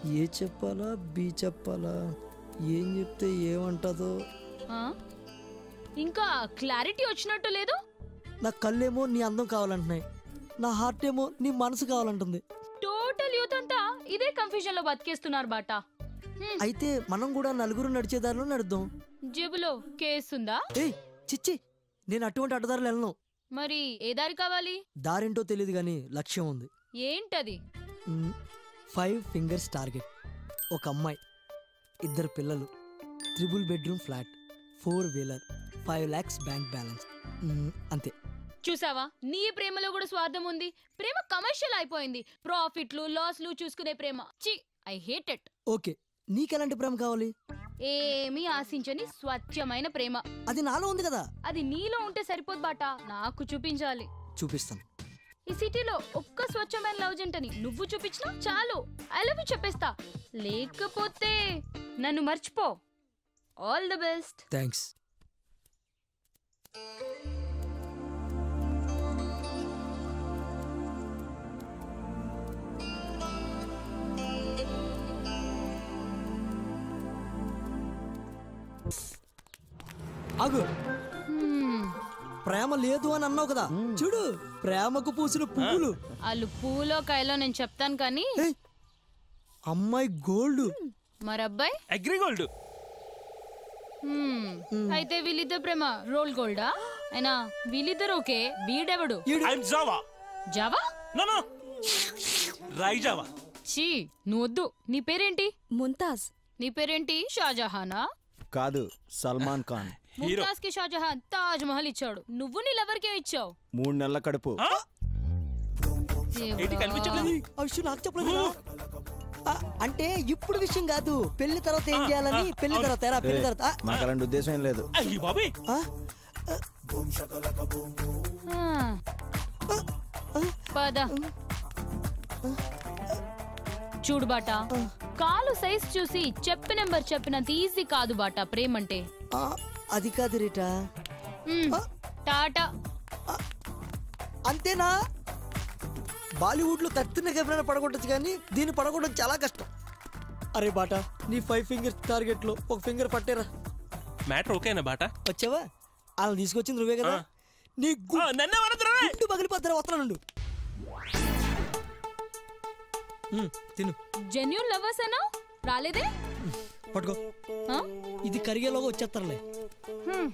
ఏ చెప్పాలా బి చెప్పాలా ఏం చెప్తే ఏమంటుందో ఆ? ఇంకా క్లారిటీ వచ్చినట్టు లేదు నా కళ్ళేమో నీ అందం కావాలంటున్నాయి నా హార్ట్ ఏమో నీ మనసు కావాలంటుంది టోటల్ యూత్ అంతా ఇదే కన్ఫ్యూజన్ లో బతికేస్తున్నారు బాట హ్మ్, అయితే మనం కూడా నలుగురు నడిచే దారిలో నడుద్దాం జేబులో కేసుందా ఏయ్ చిచ్చి నేను అటువంటి అడ్డదారులు వెళ్ళను మరి ఏ దారి కావాలి దారేంటో తెలియదు కానీ లక్ష్యం ఉంది ఏంటది మ్, ఫైవ్ ఫింగర్స్ టార్గెట్ ఒక అమ్మాయి ఇద్దరు పిల్లలు triple bedroom flat four wheeler five lakhs bank balance hmm, అంతే చూసావా నీ ప్రేమలో కూడా స్వార్థం ఉంది ప్రేమ కమర్షియల్ అయిపోయింది ప్రాఫిట్లు లాస్లు చూసుకునే ప్రేమ చి ఐ హేట్ ఇట్ ఓకే నీకెలాంటి ప్రేమ కావాలి ఏమీ ఆశించని స్వచ్ఛమైన ప్రేమ అది నాలో ఉంది కదా అది నీలో ఉంటే సరిపోదు బాట నాకు చూపించాలి చూపిస్తాను ఈ సిటీలో ఒక్క స్వచ్ఛమైన లవ్ జంటని నువ్వు చూపించినా చాలు ఐ లవ్ యూ చెప్పేస్తా లేకపోతే నన్ను మర్చిపో ఆల్ ది బెస్ట్ థ్యాంక్స్ ఆగు ప్రేమ లేదు అని అన్నావు కదా చూడు ప్రేమకు పూసిన పువ్వులు వాళ్ళు పూలో కాయలో నేను చెప్తాను కానీ ఏయ్, అమ్మాయి గోల్డ్ మరి అబ్బాయి అగ్రిగోల్డ్ హ్మ్. అయితే వీళ్ళిద్దరు ప్రేమ రోల్ గోల్డా అయినా వీళ్ళిద్దరు ఓకే వీడెవడు ఐఎమ్ జావా జావా నో నో రై జావా చీ నువ్వు వద్దు నీ పేరేంటి ముంతాజ్ నీ పేరేంటి షాజహానా కాదు సల్మాన్ ఖాన్ హీరో ముంతాజ్ కి షాజహాన్ తాజ్ మహల్ ఇచ్చాడు నువ్వు నీ లవర్కే ఇచ్చావు మూడు నెలల కడుపు ఏంటి కనిపించట్లేదు అయ్యో నాకు చెప్పలేదు కదా. ఆ, అంటే ఇప్పుడు విషయం కాదు పెళ్లి తర్వాత ఏం చేయాలని పెళ్లి తర్వాత ఎరా, పెళ్లి తర్వాత ఆ, నాకు అలాంటి ఉద్దేశం ఏం లేదు అయ్యి బాబీ ఆ, ఆ. పద చూడు బాట కాలు సైజ్ చూసి చెప్పు నెంబర్ చెప్పినంత ఈజీ కాదు బాట ప్రేమంటే ఆ, అది కాదు రీటా మ్, టాటా అంతేనా బాలీవుడ్ లో కత్తిన కెమెరా పడగొట్టచ్చు కానీ దీన్ని పడగొట్టడం చాలా కష్టం అరే బాట నీ ఫైవ్ ఫింగర్స్ టార్గెట్ లో ఒక ఫింగర్ పట్టేరా మ్యాటర్ ఓకేనా బాట వచ్చావా అలా తీసుకొచ్చింది నువ్వే కదా నీ గు- ఆ, నన్నే వరదరా గుండు పగిలిపోతారా వస్తున్నాను తిను జెన్యున్ లవర్స్ అనా రాలేదే పట్టుకో ఆ? ఇది కరిగేలోగా వచ్చేస్తారులే హ్మ్.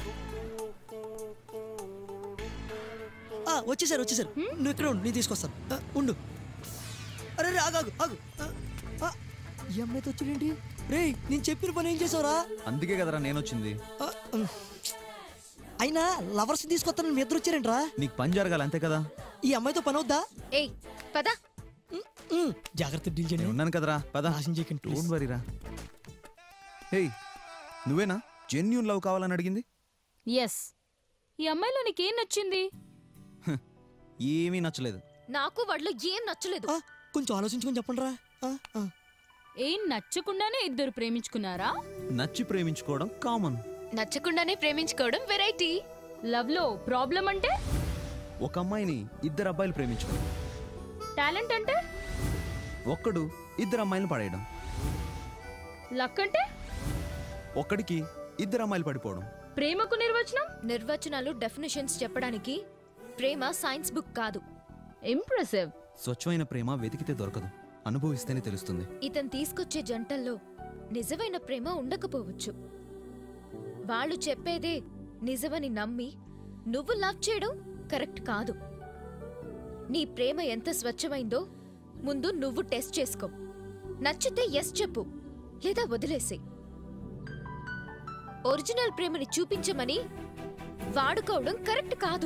ఆ, వచ్చేసారు వచ్చేసారు నువ్వు ఇక్కడ ఉండు నేను తీసుకొస్తాను ఆ, ఉండు అరే రే, ఆగు ఆగు ఆగు ఆ, ఆ, ఈ అమ్మాయితో వచ్చేయండి రే నేను చెప్పిన పని ఏం చేసావురా అందుకే కదరా నేను వచ్చింది ఆ, ఉమ్. అయినా లవర్స్ తీసుకొస్తాను మీ ఇద్దరు వచ్చారేంట్రా నీకు పని జరగాలి అంతే కదా ఈ అమ్మాయితో పని అవుద్దా ఏయ్ పద ఉమ్, ఉమ్, జాగ్రత్త డీల్ నేను చేయండి ఉన్నాను కదరా పద నాశనం చేయకండి, please. డోంట్ వరీరా హేయ్ నువ్వేనా జెన్యున్ లవ్ కావాలని అడిగింది ఎస్ ఈ అమ్మాయిలో నీకేం నచ్చింది ఏమీ నచ్చలేదు నాకు వాడిలో ఏం నచ్చలేదు ఆ, కొంచెం ఆలోచించుకొని చెప్పండి రా ఏం నచ్చకుండానే ఇద్దరు ప్రేమించుకున్నారా నచ్చి ప్రేమించుకోవడం కామన్ నచ్చకుండానే ప్రేమించుకోవడం వెరైటీ లవ్ లో ప్రాబ్లం అంటే ఒక అమ్మాయిని ఇద్దరు అబ్బాయిలు ప్రేమించుకోవడం టాలెంట్ అంటే ఒక్కడు ఇద్దరు అమ్మాయిలను పడేయడం లక్ అంటే ఒక్కడికి ఇద్దరు అమ్మాయిలు పడిపోవడం ప్రేమకు నిర్వచనం నిర్వచనాలు డెఫినేషన్స్ చెప్పడానికి ప్రేమ సైన్స్ బుక్ కాదు ఇంప్రెసివ్ స్వచ్ఛమైన ప్రేమ వెతికితే దొరకదు అనుభవిస్తేనే తెలుస్తుంది ఇతను తీసుకొచ్చే జంటల్లో నిజమైన ప్రేమ ఉండకపోవచ్చు వాళ్ళు చెప్పేదే నిజమని నమ్మి నువ్వు లవ్ చేయడం కరెక్ట్ కాదు నీ ప్రేమ ఎంత స్వచ్ఛమైందో ముందు నువ్వు టెస్ట్ చేసుకో నచ్చితే ఎస్ చెప్పు లేదా వదిలేసే ఒరిజినల్ ప్రేమని చూపించమని వాడుకోవడం కరెక్ట్ కాదు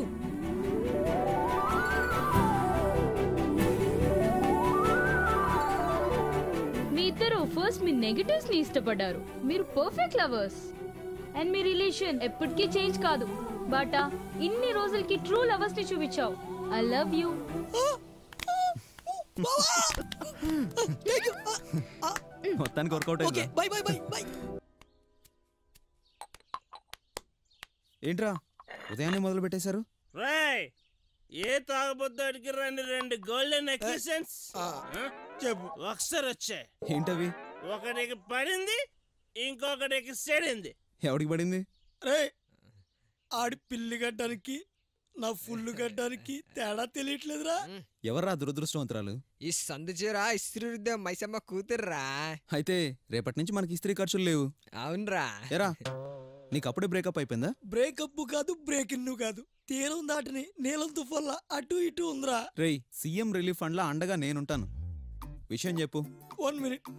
మీ ఇద్దరు ఫస్ట్ మీ నెగటివ్స్ ని ఇష్టపడ్డారు మీరు పర్ఫెక్ట్ లవర్స్ అండ్ మీ రిలేషన్ ఎప్పటికీ చేంజ్ కాదు బాటా ఇన్ని రోజులకి ట్రూ లవర్స్ ని చూపించావు ఐ లవ్ యూ మొత్తానికి వర్కౌట్ ఓకే అయిందా బై బై బై బై ఏంట్రా ఉదయాన్నే మొదలు పెట్టేశారు రేయ్ ఏ తాగబోద్దాడికి రండి రెండు గోల్డెన్ ఎక్విసెన్స్ చెప్పు ఒకసారి వచ్చాయి ఏంటవి ఒకటికి పడింది ఇంకొకటికి సెడింది ఎవడికి పడింది రే ఆడి పిల్లి గడ్డానికి నా ఫుల్ గడ్డానికి తేడా తెలియట్లేదురా ఎవర్రా దురదృష్టవంతురాలు ఈ సందు చీర ఇస్త్రీ రుద్దే మైసమ్మ కూతుర్రా అయితే రేపటి నుంచి మనకి ఇస్త్రీ ఖర్చులు లేవు అవునరా ఎరా నీకు అప్పుడే బ్రేకప్ అయిపోయిందా బ్రేకప్ కాదు బ్రేక్ ఇన్ను కాదు తీరం దాటిని నీలం తుఫల్లా అటు ఇటు ఉందిరా రేయ్ సీఎం రిలీఫ్ ఫండ్లా అండగా నేనుంటాను విషయం చెప్పు వన్ మినిట్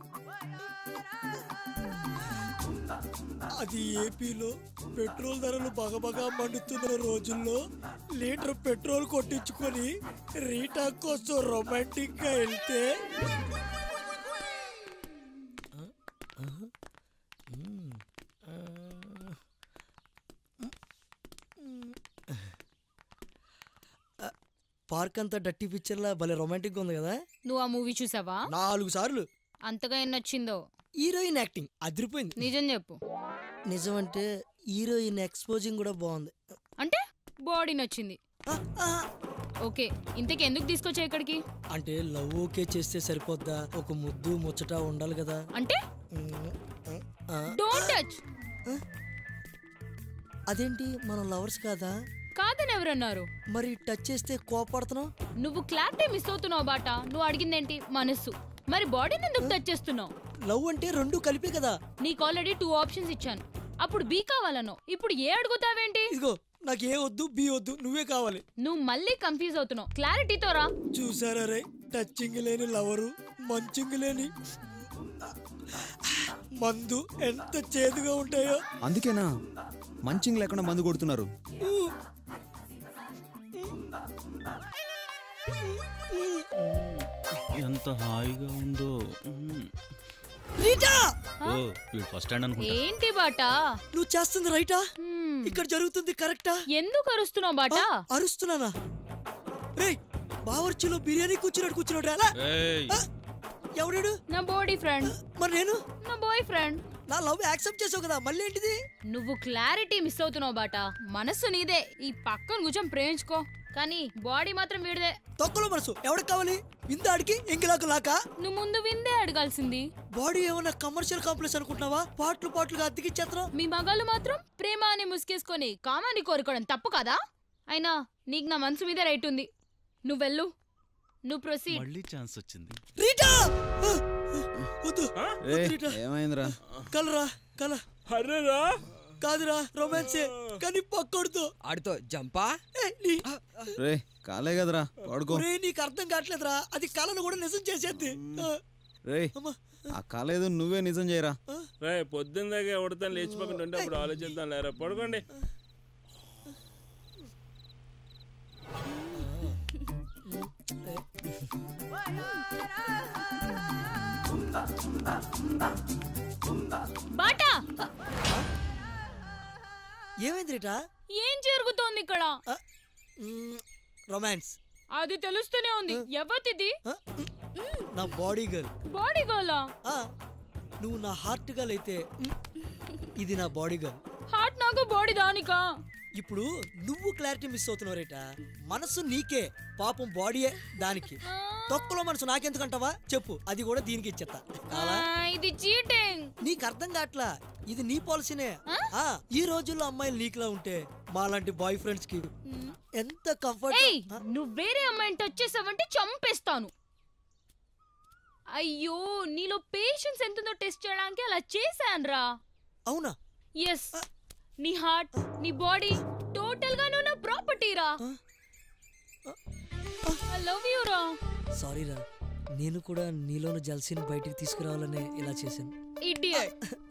అది ఏపీలో పెట్రోల్ ధరలు బగబగా మండుతున్న రోజుల్లో లీటర్ పెట్రోల్ కొట్టించుకొని రీటా కోసం రొమాంటిక్ గా వెళ్తే పార్క్ అంతా డట్టి పిక్చర్ లా భలే రొమాంటిక్ గా ఉంది కదా నువ్వు ఆ మూవీ చూసావా నాలుగు సార్లు అంతగా ఏం నచ్చిందో హీరోయిన్ యాక్టింగ్ అదిరిపోయింది నిజం చెప్పు నిజం అంటే హీరోయిన్ ఎక్స్పోజింగ్ కూడా బాగుంది అంటే బాడీ నచ్చింది ఆ, ఆ, ఓకే ఇంతకి ఎందుకు తీసుకొచ్చా ఇక్కడికి అంటే లవ్ ఓకే చేస్తే సరిపోద్దా ఒక ముద్దు ముచ్చట ఉండాలి కదా అంటే ఉమ్, ఆ, డోంట్ టచ్ అదేంటి మనం లవర్స్ కాదా కాదని ఎవరన్నారు మరి టచ్ చేస్తే కోపడుతున్నావు నువ్వు క్లారిటీ మిస్ అవుతున్నావు బాట నువ్వు అడిగిందేంటి మనస్సు మరి బాడీని ఎందుకు టచ్ చేస్తున్నావు లవ్ అంటే రెండు కలిపే కదా నీకు ఆల్రెడీ టూ ఆప్షన్స్ ఇచ్చాను అప్పుడు బీ కావాలనో ఇప్పుడు ఏ అడుగుతావేంటి ఇదిగో నాకు ఏ వద్దు బి వద్దు నువ్వే కావాలి నువ్వు మళ్ళీ కన్ఫ్యూజ్ అవుతున్నావు క్లారిటీతో రా చూసారా రే టచింగ్ లేని లవరు మంచింగ్ లేని మందు ఎంత చేదుగా ఉంటాయో అందుకేనా మంచింగ్ లేకుండా మందు కొడుతున్నారు ఎంత హాయిగా ఉందో రీటా ఓ వీడు ఫస్ట్ స్టాండ్ అనుకుంటా ఏంటి బాటా నువ్వు చేస్తుంది రైటా హ్మ్. ఇక్కడ జరుగుతుంది కరెక్టా ఎందుకు అరుస్తున్నావు బాటా ఆ, అరుస్తున్నానా రేయ్ బావర్చిలో బిర్యానీ కూర్చున్నాడు కూర్చున్నాడు అలా ఎవడాడు నా బాడీ ఫ్రెండ్ మరి నేను నా బాయ్ ఫ్రెండ్ నా లవ్ యాక్సెప్ట్ చేసావు కదా మళ్ళీ ఏంటిది నువ్వు క్లారిటీ మిస్ అవుతున్నావు బాటా మనస్సు నీదే ఈ పక్కన కూర్చొని ప్రేమించుకో కానీ బాడీ మాత్రం వీడిదే తొక్కలో మనసు ఎవరికి కావాలి ఇందాడికి ఎంగిలాకు లాక నువ్వు ముందు విందే అడగాల్సింది బాడీ ఏమన్నా కమర్షియల్ కాంప్లెక్స్ అనుకుంటున్నావా పాటలు పాటలుగా అతికిచ్చేత్తరం మీ మగాళ్ళు మాత్రం ప్రేమ అని ముసుగేసుకొని కామాన్ని కోరుకోవడం తప్పు కదా అయినా నీకు నా మనసు మీద రైట్ ఉంది నువ్వు వెళ్ళు నువ్వు ప్రొసీడ్ మళ్ళీ ఛాన్స్ వచ్చింది రీటా ఆ, వద్దు ఏ వద్దు రీటా ఏమైందిరా కలరా కల అర్రేరా కాదురా రొమాన్సే కానీ పక్కడుతో ఆడితో జంపా రే కాలే కదరా పడుకో ఒరే నీకు అర్థం కావట్లేదురా అది కళను కూడా నిజం చేసేద్ది ఆ, రే అమ్మా ఆ కాలేదు నువ్వే నిజం చేయరా రే పొద్దున్న దాకా ఎవడతాను లేచిపోకుండా ఉంటే అప్పుడు ఆలోచిద్దాం లేరా పడుకోండి బాటా ఏమైంది రీటా ఏం జరుగుతోంది ఇక్కడ ఆ, మ్, రొమాన్స్ అది తెలుస్తూనే ఉంది ఎవరిది ఆ, నా బాడీ గర్ల్ బాడీ గోలా ఆ, నువ్వు నా హార్ట్ గర్ల్ అయితే మ్, ఇది నా బాడీ గర్ల్ హార్ట్ నాకు బాడీ దానికా ఇప్పుడు నువ్వు క్లారిటీ మిస్ అవుతున్నావు రేటా మనసు నీకే పాపం బాడీయే దానికి తొక్కలో మనసు నాకెందుకంటావా చెప్పు అది కూడా దీనికి ఇచ్చేస్తా కావాలా ఆ, ఇది చీటింగ్ నీకు అర్థం కావట్లా ఇది నీ పాలసీనే ఆ ఈ రోజుల్లో అమ్మాయిలు నీకులా ఉంటే మాలాంటి బాయ్ ఫ్రెండ్స్ కి ఎంత కంఫర్ట్ ఏయ్ నువ్వు వేరే అమ్మాయిని టచ్ చేసావంటే చంపేస్తాను అయ్యో నీలో పేషెన్స్ ఎంతుందో టెస్ట్ చేయడానికి అలా చేశానురా అవునా ఎస్ నీ హార్ట్ నీ బాడీ టోటల్ గా నువ్వు నా ప్రాపర్టీ రా ఐ లవ్ యూ రా సారీ రా నేను కూడా నీలోని జల్సీని బయటికి తీసుకురావాలనే ఇలా చేశాను ఇడియట్